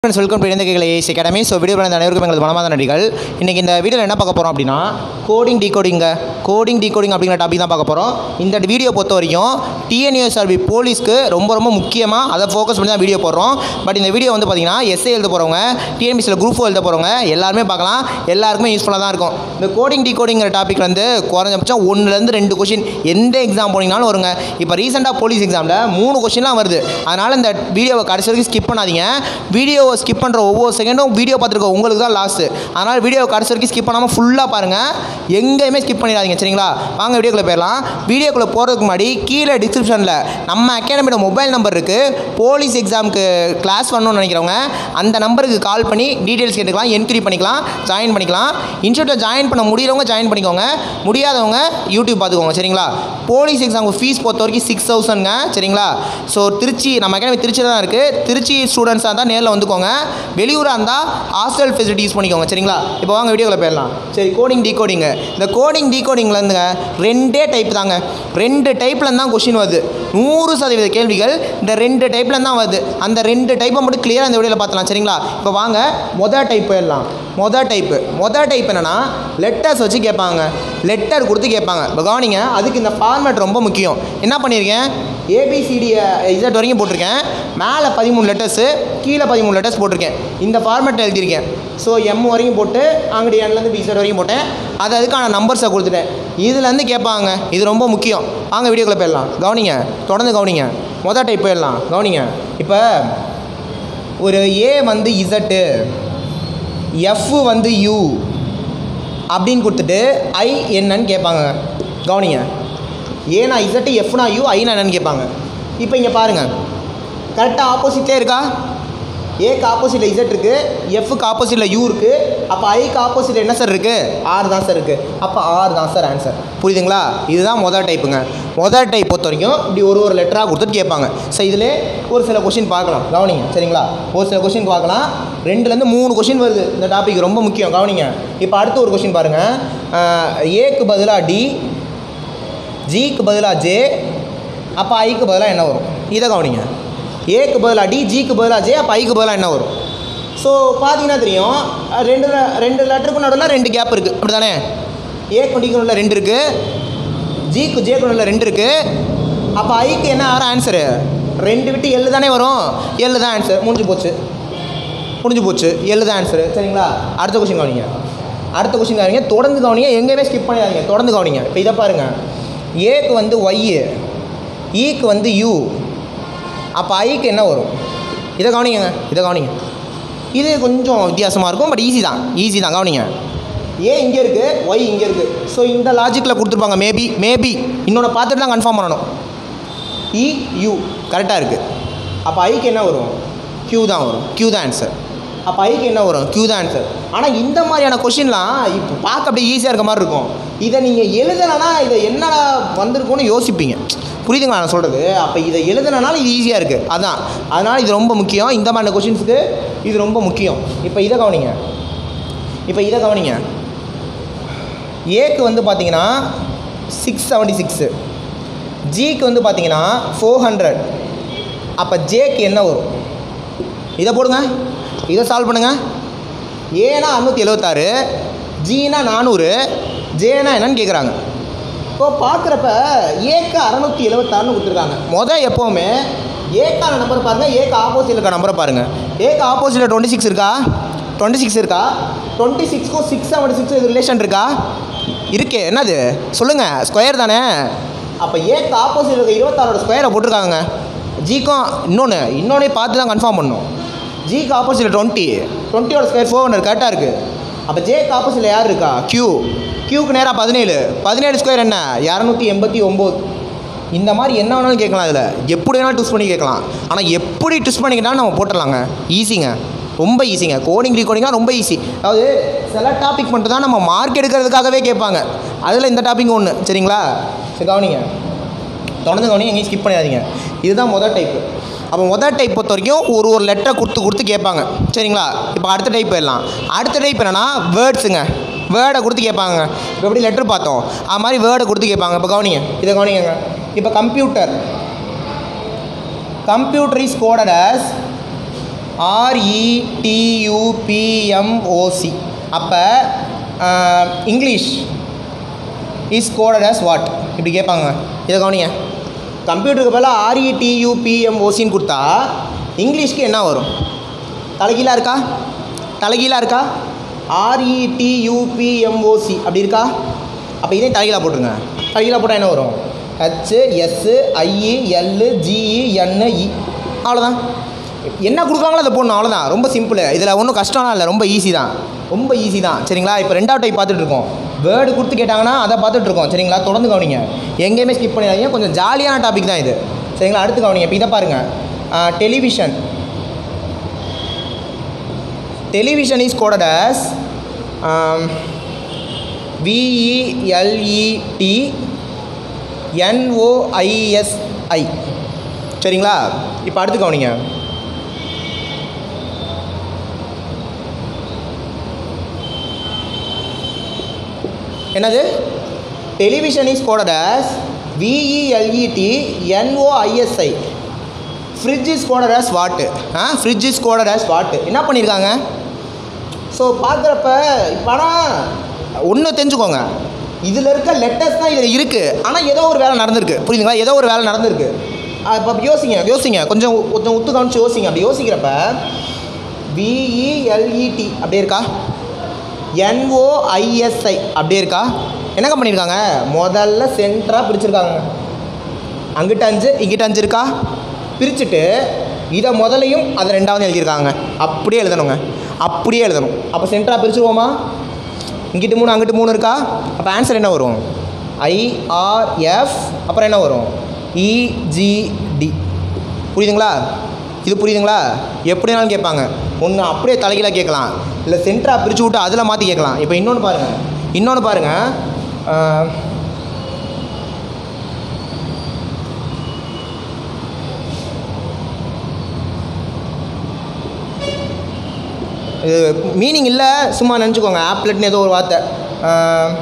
friends welcome to இணைந்த கைகள் as academy so video பண்ண அனைவருக்கும் எங்களது மனமாத நடிகள் இன்றைக்கி இந்த வீடியோவில் என்ன பார்க்க போகிறோம் அப்படின்னா கோடிங் டிகோடிங்க கோடிங் டிகோடிங் அப்படிங்கிற டாபிக் தான் பார்க்க போகிறோம் இந்த வீடியோ பொறுத்த வரைக்கும் டிஎன்யூஎஸ்ஆர்பி போலீஸ்க்கு ரொம்ப ரொம்ப முக்கியமாக அதை ஃபோக்கஸ் பண்ணி தான் வீடியோ போடுறோம் பட் இந்த வீடியோ வந்து பார்த்தீங்கன்னா எஸ்ஏ எழுத போகிறவங்க டிஎன்பிசியில் குரூப் ஃபோர் எழுத போகிறவங்க எல்லாருமே பார்க்கலாம் எல்லாருக்குமே யூஸ்ஃபுல்லாக தான் இருக்கும் இந்த கோடிங் டிகோடிங்கிற டாபிக் வந்து குறைஞ்சபட்சம் ஒன்றுலேருந்து ரெண்டு கொஷின் எந்த எக்ஸாம் போனீங்கனாலும் வருங்க இப்போ ரீசெண்டாக போலீஸ் எக்ஸாமில் மூணு கொஷின்லாம் வருது அதனால் இந்த வீடியோவை கடைசி வரைக்கும் ஸ்கிப் பண்ணாதீங்க வீடியோவை ஸ்கிப் பண்ணுற ஒவ்வொரு செகண்டும் வீடியோ பார்த்துருக்க உங்களுக்கு தான் லாஸ்ட்டு அதனால் வீடியோ கடைசி வரைக்கும் ஸ்கிப் பண்ணாமல் ஃபுல்லாக பாருங்கள் எங்கேயுமே ஸ்கிப் பண்ணிடாதீங்க சரிங்களா வாங்க வீடியோக்குள்ளே போயிடலாம் வீடியோக்குள்ளே போகிறதுக்கு முன்னாடி கீழே டிஸ்கிரிப்ஷனில் நம்ம அகாடமியோட மொபைல் நம்பர் இருக்குது போலீஸ் எக்ஸாமுக்கு கிளாஸ் பண்ணணும்னு நினைக்கிறவங்க அந்த நம்பருக்கு கால் பண்ணி டீட்டெயில்ஸ் கேட்டுக்கலாம் என்கொயரி பண்ணிக்கலாம் ஜாயின் பண்ணிக்கலாம் இன்ஸ்டியூட்டில் ஜாயின் பண்ண முடியறவங்க ஜாயின் பண்ணிக்கோங்க முடியாதவங்க யூடியூப் பார்த்துக்கோங்க சரிங்களா போலீஸ் எக்ஸாமுக்கு ஃபீஸ் பொறுத்த வரைக்கும் சிக்ஸ் தௌசண்ட்ங்க சரிங்களா ஸோ திருச்சி நம்ம அகாடமி திருச்சியில் தான் இருக்குது திருச்சி ஸ்டூடெண்ட்ஸாக இருந்தால் நேரில் வந்துக்கோங்க வெளியூராக இருந்தால் ஹாஸ்டல் ஃபெசிலிட்டி யூஸ் பண்ணிக்கோங்க சரிங்களா இப்போ வாங்க வீடியோவில் போயிடலாம் சரி கோடிங் டீகோடிங்கு இந்த கோடிங் டீகோடிங்லேருந்துங்க ரெண்டே டைப் தாங்க ரெண்டு டைப்பில் தான் கொஷின் வருது நூறு சதவீத கேள்விகள் இந்த ரெண்டு டைப்பில் தான் வருது அந்த ரெண்டு டைப்பை மட்டும் கிளியராக இந்த வீடியோவில் பார்த்துலாம் சரிங்களா இப்போ வாங்க மொதல் டைப் போயிடலாம் மொதல் டைப்பு மொதல் டைப் என்னென்னா லெட்டர்ஸ் வச்சு கேட்பாங்க லெட்டர் கொடுத்து கேட்பாங்க இப்போ கவனிங்க அதுக்கு இந்த ஃபார்மேட் ரொம்ப முக்கியம் என்ன பண்ணியிருக்கேன் ஏபிசிடி இசட் வரைக்கும் போட்டிருக்கேன் மேலே பதிமூணு லெட்டர்ஸு கீழே பதிமூணு லெட்டர்ஸ் போட்டிருக்கேன் இந்த ஃபார்மேட் எழுதியிருக்கேன் ஸோ எம் வரைக்கும் போட்டு அங்கடி என்லேருந்து பிசட் வரைக்கும் போட்டேன் அது அதுக்கான நம்பர்ஸை கொடுத்துட்டேன் இதுலேருந்து கேட்பாங்க இது ரொம்ப முக்கியம் வாங்க வீடியோக்குள்ளே போயிடலாம் கவனிங்க தொடர்ந்து கவனிங்க மொதல் டைப் போயிடலாம் கவனிங்க இப்போ ஒரு ஏ வந்து இசட்டு எஃப் வந்து யூ அப்படின்னு கொடுத்துட்டு ஐ என்னன்னு கேட்பாங்க கவனிங்க ஏனா இசட்டு எஃப்னா யூ ஐனா என்னன்னு கேட்பாங்க இப்போ இங்கே பாருங்கள் கரெக்டாக ஆப்போசிட்லேயே இருக்கா ஏக்கு ஆப்போசிட்டில் இசட் இருக்குது எஃப்க்கு ஆப்போசிட்டில் யூ இருக்குது அப்போ ஐக்கு ஆப்போசிட்டில் என்ன சார் இருக்குது ஆர் தான் சார் இருக்குது அப்போ ஆர் தான் சார் ஆன்சர் புரியுதுங்களா இதுதான் மொதல் டைப்புங்க மொதல் டைப் பொறுத்த வரைக்கும் இப்படி ஒரு ஒரு லெட்டராக கொடுத்துட்டு கேட்பாங்க ஸோ இதில் ஒரு சில கொஷின் பார்க்கலாம் கவனிங்க சரிங்களா ஒரு சில கொஷின் பார்க்கலாம் ரெண்டுலேருந்து மூணு கொஷின் வருது இந்த டாபிக் ரொம்ப முக்கியம் கவனிங்க இப்போ அடுத்த ஒரு கொஷின் பாருங்கள் ஏக்கு பதிலாக டி ஜிக்கு பதிலாக ஜே அப்போ ஐக்கு பதிலாக என்ன வரும் இதை கவனிங்க ஏக்கு பதிலாக டி ஜிக்கு பதிலாக ஜே அப்போ ஐக்கு பதிலாக என்ன வரும் ஸோ பார்த்தீங்கன்னா தெரியும் அஹ் ரெண்டு ல- ரெண்டு லெட்டருக்கு நடுவில் ரெண்டு கேப் இருக்குது அப்படி தானே ஏக்கு டிக்கு நடுவில் ரெண்டு இருக்குது ஜிக்கு ஜேக்கு நடுவில் ரெண்டு இருக்குது அப்போ ஐக்கு என்ன ஆறு ஆன்சரு ரெண்டு விட்டு எள்ளு தானே வரும் எள்ளு தான் ஆன்சர் முடிஞ்சு போச்சு முடிஞ்சு போச்சு எள்ளு தான் ஆன்சரு சரிங்களா அடுத்த கொஷின் கவனிங்க அடுத்த கொஷின் கவனிங்க தொடர்ந்து கவனிங்க எங்கேயுமே ஸ்கிப் பண்ணிடாதீங்க தொடர்ந்து கவனிங்க இப்போ இதை பாருங்கள் ஏக்கு வந்து ஒய்யு ஈக்கு வந்து யூ அப்போ ஐக்கு என்ன வரும் இதை கவனிங்க இதை கவனிங்க இது கொஞ்சம் வித்தியாசமாக இருக்கும் பட் ஈஸி தான் ஈஸி தான் கவனிங்க ஏ இங்கே இருக்குது ஒய் இங்கே இருக்குது ஸோ இந்த லாஜிக்கில் கொடுத்துருப்பாங்க மேபி மேபி இன்னொன்று பார்த்துட்டு தான் கன்ஃபார்ம் பண்ணணும் இ யூ கரெக்டாக இருக்குது அப்போ ஐக்கு என்ன வரும் க்யூ தான் வரும் க்யூ தான் ஆன்சர் அப்போ ஐக்கு என்ன வரும் க்யூ தான் ஆன்சர் ஆனால் இந்த மாதிரியான கொஷின்லாம் இப்போ பார்க்க அப்படியே ஈஸியாக இருக்க மாதிரி இருக்கும் இதை நீங்கள் எழுதலைன்னா இதை என்னடா வந்திருக்கும்னு யோசிப்பீங்க புரியுதுங்களா நான் சொல்கிறது அப்போ இதை எழுதுனனால இது ஈஸியாக இருக்குது அதான் அதனால் இது ரொம்ப முக்கியம் இந்த மாதிரி கொஷின்ஸுக்கு இது ரொம்ப முக்கியம் இப்போ இதை கவனிங்க இப்போ இதை கவனிங்க ஏக்கு வந்து பார்த்தீங்கன்னா சிக்ஸ் செவன்ட்டி சிக்ஸு ஜிக்கு வந்து பார்த்தீங்கன்னா ஃபோர் ஹண்ட்ரட் அப்போ ஜேக்கு என்ன வரும் இதை போடுங்க இதை சால்வ் பண்ணுங்கள் ஏனா அறுநூற்றி எழுபத்தாறு ஜினா நானூறு ஜேனா என்னன்னு கேட்குறாங்க இப்போ பார்க்குறப்ப ஏக்கு அறநூற்றி எழுபத்தாறுன்னு கொடுத்துருக்காங்க மொதல் எப்போவுமே ஏக்கான நம்பர் பாருங்கள் ஏக்கு ஆப்போசிட்டில் இருக்க நம்பரை பாருங்கள் ஏக்கு ஆப்போசிட்டில் டுவெண்ட்டி சிக்ஸ் இருக்கா டுவெண்ட்டி சிக்ஸ் இருக்கா டுவெண்ட்டி சிக்ஸ்க்கும் சிக்ஸ் செவன்ட்டி சிக்ஸ் இது ரிலேஷன் இருக்கா இருக்கே என்னது சொல்லுங்கள் ஸ்கொயர் தானே அப்போ ஏக்கு ஆப்போசிட் இருக்க இருபத்தாறோட ஸ்கொயரை போட்டிருக்காங்க ஜிக்கும் இன்னொன்று இன்னொன்னே பார்த்து தான் கன்ஃபார்ம் பண்ணணும் ஜிக்கு ஆப்போசிட்டில் டுவெண்ட்டி டுவெண்ட்டியோட ஸ்கொயர் ஃபோர் ஹண்ட்ரட் கரெக்டாக இருக்குது அப்போ ஜேக்கு ஆப்போசிட்டில் யார் இருக்கா கியூ கியூக்கு நேராக பதினேழு பதினேழு ஸ்கொயர் என்ன இரநூத்தி எண்பத்தி ஒம்பது இந்த மாதிரி என்ன வேணாலும் கேட்கலாம் இதில் எப்படி வேணாலும் ட்விஸ்ட் பண்ணி கேட்கலாம் ஆனால் எப்படி ட்விஸ்ட் பண்ணிக்கிட்டாலும் நம்ம போட்டுடலாங்க ஈஸிங்க ரொம்ப ஈஸிங்க கோடிங் ரீகோடிங்லாம் ரொம்ப ஈஸி அதாவது சில டாபிக் மட்டும் தான் நம்ம மார்க் எடுக்கிறதுக்காகவே கேட்பாங்க அதில் இந்த டாபிக் ஒன்று சரிங்களா சரி கவனிங்க தொடர்ந்து கவனிங்க எங்கேயும் ஸ்கிப் பண்ணிடாதீங்க இதுதான் மொதல் டைப்பு அப்போ மொதல் டைப் பொறுத்த வரைக்கும் ஒரு ஒரு லெட்டரை கொடுத்து கொடுத்து கேட்பாங்க சரிங்களா இப்போ அடுத்த டைப் போயிடலாம் அடுத்த டைப் என்னென்னா வேர்ட்ஸுங்க வேர்டை கொடுத்து கேட்பாங்க இப்போ எப்படி லெட்டர் பார்த்தோம் அது மாதிரி வேர்டை கொடுத்து கேட்பாங்க இப்போ கவனிங்க இதை கவனிங்க இப்போ computer computer is coded as ஆர்இடியூபிஎம்ஓசி அப்போ English is coded as what இப்படி கேட்பாங்க இதை கவனிங்க கம்ப்யூட்டருக்கு பதிலாக ஆர்இடியூபிஎம்ஓசின்னு கொடுத்தா இங்கிலீஷ்க்கு என்ன வரும் தலைகீழாக இருக்கா தலைகீழாக இருக்கா ஆர்இடியூபிஎம்ஓசி அப்படி இருக்கா அப்போ இதே தலைகீழாக போட்டுருங்க தலைகீழாக போட்டால் என்ன வரும் H S I L G N E அவ்வளோதான் என்ன கொடுக்குறாங்களோ அதை போடணும் அவ்வளோதான் ரொம்ப சிம்பிள் இதில் ஒன்றும் கஷ்டம்லாம் இல்லை ரொம்ப ஈஸி தான் ரொம்ப ஈஸி தான் சரிங்களா இப்போ ரெண்டாவது டைப் பார்த்துட்டு இருக்கோம் வேர்டு கொடுத்து கேட்டாங்கன்னா அதை பார்த்துட்டு இருக்கோம் சரிங்களா தொடர்ந்து கவனிங்க எங்கேயுமே ஸ்கிப் பண்ணிடாதீங்க கொஞ்சம் ஜாலியான டாபிக் தான் இது சரிங்களா அடுத்து கவனிங்க இப்போ இதை பாருங்கள் television television is coded as V E L E T N O I S I சரிங்களா இப்போ அடுத்து கவனிங்க என்னது television is coded as V E L E T N O I S I fridge is coded as what ஆ fridge is coded as what என்ன பண்ணியிருக்காங்க ஸோ பார்க்குறப்ப இப்போ ஆனால் ஒன்று தெரிஞ்சுக்கோங்க இதில் இருக்க லெட்டர்ஸ் தான் இதில் இருக்குது ஆனால் ஏதோ ஒரு வேலை நடந்திருக்கு புரியுதுங்களா ஏதோ ஒரு வேலை நடந்திருக்கு இப்போ யோசிங்க யோசிங்க கொஞ்சம் கொஞ்சம் உத்து கவனிச்சு யோசிங்க அப்படி யோசிக்கிறப்ப விஇஎல்இடி அப்படியே இருக்கா என்ஓஐஎஸ்ஐ அப்படியே இருக்கா என்னங்க பண்ணியிருக்காங்க முதல்ல சென்டராக பிரிச்சிருக்காங்க அங்கிட்ட அஞ்சு இங்கிட்ட அஞ்சு இருக்கா பிரிச்சுட்டு இதை முதலையும் அதை ரெண்டாவது எழுதியிருக்காங்க அப்படியே எழுதணுங்க அப்படியே எழுதணும் அப்போ சென்டராக பிரிச்சுருவோமா இங்கிட்டு மூணு அங்கிட்டு மூணு இருக்கா அப்போ ஆன்சர் என்ன வரும் ஐஆர்எஃப் அப்புறம் என்ன வரும் இஜிடி புரியுதுங்களா இது புரியுதுங்களா எப்படினாலும் கேட்பாங்க ஒன்று அப்படியே தலைகீழாக கேட்கலாம் இல்லை சென்டராக பிரித்து விட்டு அதில் மாற்றி கேட்கலாம் இப்போ இன்னொன்று பாருங்கள் இன்னொன்று பாருங்கள் இது மீனிங் இல்லை சும்மா நினச்சிக்கோங்க ஆப்லெட்னு ஏதோ ஒரு வார்த்தை ஆஹ்,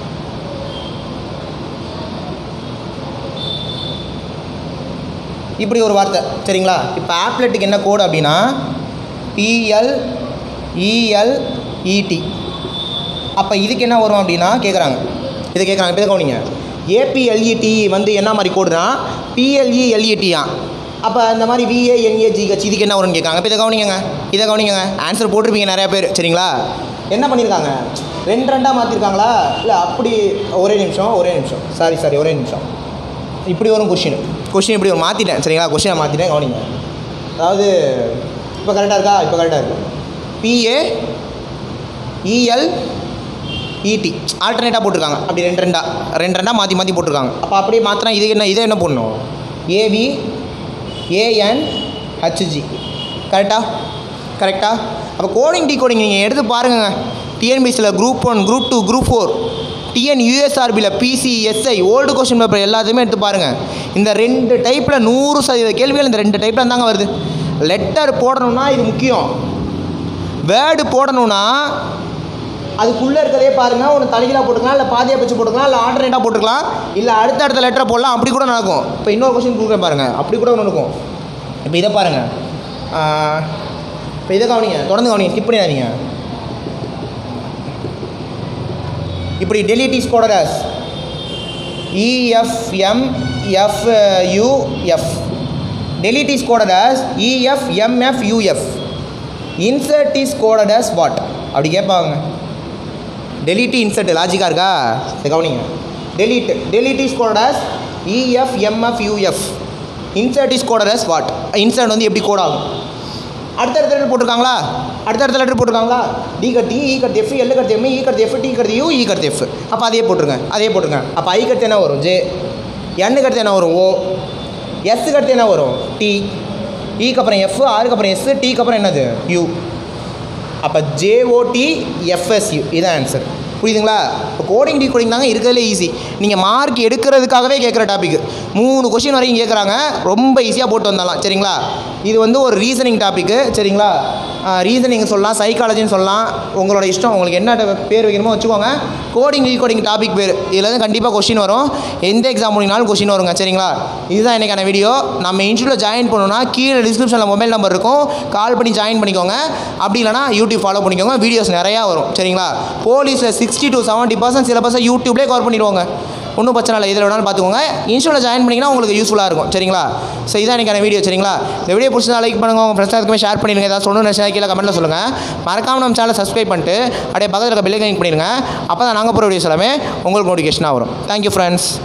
இப்படி ஒரு வார்த்தை சரிங்களா இப்போ ஆப்லெட்டுக்கு என்ன கோடு அப்படின்னா பிஎல் இஎல் இடி அப்போ இதுக்கு என்ன வரும் அப்படின்னா கேட்குறாங்க இதை கேட்குறாங்க இப்போ கவனிங்க ஏபிஎல்இடி வந்து என்ன மாதிரி கோடுனா பிஎல்இ எல்இடியா அப்போ இந்த மாதிரி விஏஎன்ஏஜிஹெச் இதுக்கு என்ன வரும்னு கேட்காங்க இப்போ இதை கவனிங்க இதை கவனிங்க ஆன்சர் போட்டிருப்பீங்க நிறையா பேர் சரிங்களா என்ன பண்ணியிருக்காங்க ரெண்டு ரெண்டாக மாற்றிருக்காங்களா இல்லை அப்படி ஒரே நிமிஷம் ஒரே நிமிஷம் சாரி சாரி ஒரே நிமிஷம் இப்படி வரும் கொஷின் கொஷின் இப்படி ஒரு மாற்றிட்டேன் சரிங்களா கொஷினை மாற்றிட்டேன் கவனிங்க அதாவது இப்போ கரெக்டாக இருக்கா இப்போ கரெக்டாக இருக்கு பிஏ இஎல் இடி ஆல்டர்னேட்டாக போட்டிருக்காங்க அப்படி ரெண்டு ரெண்டா ரெண்டு ரெண்டாக மாற்றி மாற்றி போட்டிருக்காங்க அப்போ அப்படியே மாற்றினா இது என்ன இதை என்ன பண்ணணும் ஏவி ஏஎன் ஹச்ஜி கரெக்டா கரெக்டா அப்போ கோடிங் டி கோடிங் நீங்கள் எடுத்து பாருங்க டிஎன்பிசியில் group one group two group four TN யூஎஸ்ஆர்பியில் PC SI old question paper எல்லாத்தையுமே எடுத்து பாருங்கள் இந்த ரெண்டு டைப்பில் நூறு சதவீத கேள்விகள் இந்த ரெண்டு டைப்பில் தாங்க வருது லெட்டர் போடணும்னா இது முக்கியம் வேர்டு போடணும்னா அதுக்குள்ளே இருக்கிறதே பாருங்கள் ஒன்று தலைகீழாக போட்டுக்கலாம் இல்லை பாதியாக பிச்சு போட்டுக்கலாம் இல்லை ஆல்டர்னேட்டாக போட்டுக்கலாம் இல்லை அடுத்த அடுத்த லெட்டரை போடலாம் அப்படி கூட நடக்கும் இப்போ இன்னொரு கொஸ்டின் கொடுக்குறேன் பாருங்கள் அப்படி கூட ஒன்று இருக்கும் இப்போ இதை பாருங்கள் இப்போ இதை கவனிங்க தொடர்ந்து கவனிங்க ஸ்கிப் பண்ணிடாதீங்க இப்படி delete is coded as EFM FUF delete is coded as EFMFUF insert is coded as what அப்படி கேட்பாங்க டெலிட் இன்சர்ட் லாஜிக்காக இருக்கா இதை கவனிங்க delete delete is coded as EFMFUF insert is coded as what insert வந்து எப்படி கோட் ஆகும் அடுத்தடுத்த லெட்டர் போட்டிருக்காங்களா அடுத்தடுத்த லெட்டர் போட்டிருக்காங்களா டி கட்டி இ கட்டு எஃப் எல் கட்டு எம் இ கட்டு எஃப் டி கட்டு யூ இ கட்டு எஃப் அப்போ அதே போட்டுருங்க அதே போட்டுருங்க அப்போ ஐ கட்டு என்ன வரும் ஜே என்னு கட்டு என்ன வரும் ஓ எஸ் கட்டு என்ன வரும் டி இக்கு அப்புறம் எஃப் ஆருக்கு அப்புறம் எஸ் டிக்கு அப்புறம் என்னது யூ அப்போ ஜேஓடி எஃப்எஸ்யூ இதான் ஆன்சர் புரியுதுங்களா இப்போ கோடிங் டி கோடிங் தாங்க இருக்கிறதுலே ஈஸி நீங்கள் மார்க் எடுக்கிறதுக்காகவே கேட்குற டாபிக் மூணு கொஷின் வரைக்கும் கேட்குறாங்க ரொம்ப ஈஸியாக போட்டு வந்தாலாம் சரிங்களா இது வந்து ஒரு ரீசனிங் டாப்பிக்கு சரிங்களா ரீசனிங் சொல்லலாம் சைக்காலஜின்னு சொல்லலாம் உங்களோட இஷ்டம் உங்களுக்கு என்ன பேர் வைக்கணுமோ வச்சுக்கோங்க கோடிங் ரீகோடிங் டாபிக் பேர் இதில் இருந்து கண்டிப்பாக கொஸ்டின் வரும் எந்த எக்ஸாம் முடினாலும் கொஸ்டின் வருங்க சரிங்களா இதுதான் இன்றைக்கான வீடியோ நம்ம இன்ஸ்டியூட்டில் ஜாயின் பண்ணணும்னா கீழே டிஸ்கிரிப்ஷனில் மொபைல் நம்பர் இருக்கும் கால் பண்ணி ஜாயின் பண்ணிக்கோங்க அப்படி இல்லைனா யூடியூப் ஃபாலோ பண்ணிக்கோங்க வீடியோஸ் நிறையா வரும் சரிங்களா போலீஸில் சிக்ஸ்டி டு செவன்ட்டி பர்சன்ட் சிலபஸை யூடியூப்லேயே கவர் பண்ணிடுவாங்க ஒன்றும் பிரச்சனை இல்லை இதில் வேணாலும் பார்த்துக்கோங்க இன்ஸ்டியூட்டில் ஜாயின் பண்ணிங்கன்னா உங்களுக்கு யூஸ்ஃபுல்லாக இருக்கும் சரிங்களா ஸோ இதான் இன்றைக்கான வீடியோ சரிங்களா இந்த வீடியோ பிடிச்சதா லைக் பண்ணுங்க உங்கள் ஃப்ரெண்ட்ஸ் அதுக்குமே ஷேர் பண்ணிடுங்க ஏதாவது சொல்லணும்னு நினச்சா கீழே கமெண்ட்டில் சொல்லுங்கள் மறக்காம நம்ம சேனலை சப்ஸ்கிரைப் பண்ணிட்டு அப்படியே பக்கத்தில் இருக்க பெல்லை கிளிக் பண்ணிடுங்க அப்போ தான் நாங்கள் போகிற வீடியோஸ் எல்லாமே உங்களுக்கு நோட்டிஃபிகேஷனாக வரும் தேங்க்யூ ஃப்ரெண்ட்ஸ்